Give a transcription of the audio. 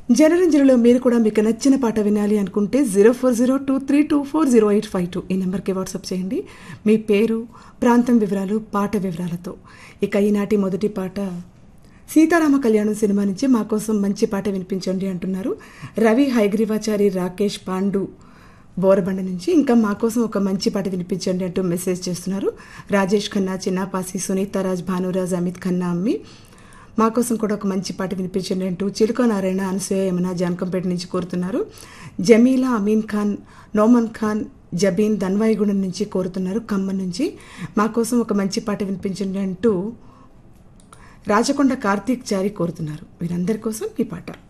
జనరంజనలో మీరు కూడా మీకు నచ్చిన పాట వినాలి అనుకుంటే zero four zero two three two four zero eight five two ఈ నెంబర్కి వాట్సాప్ చేయండి మీ పేరు ప్రాంతం వివరాలు పాట వివరాలతో ఇక ఈనాటి మొదటి పాట సీతారామ కళ్యాణం సినిమా నుంచి మా కోసం మంచి పాట వినిపించండి అంటున్నారు రవి హైగ్రీవాచారి రాకేష్ పాండు బోరబండ నుంచి ఇంకా మా కోసం ఒక మంచి పాట వినిపించండి అంటూ మెసేజ్ చేస్తున్నారు రాజేష్ ఖన్నా చిన్నాపాసి సునీత రాజ్ భానురాజ్ అమిత్ ఖన్నా అమ్మి మా కోసం కూడా ఒక మంచి పాట వినిపించండి అంటూ చిలుక నారాయణ అనసూయ యమున జానకంపేట నుంచి కోరుతున్నారు జమీలా అమీన్ ఖాన్ నోమన్ ఖాన్ జబీన్ ధన్వాయిగూడెం నుంచి కోరుతున్నారు ఖమ్మం నుంచి మా కోసం ఒక మంచి పాట వినిపించండి అంటూ రాచకొండ కార్తీక్ చారి కోరుతున్నారు వీరందరి కోసం ఈ పాట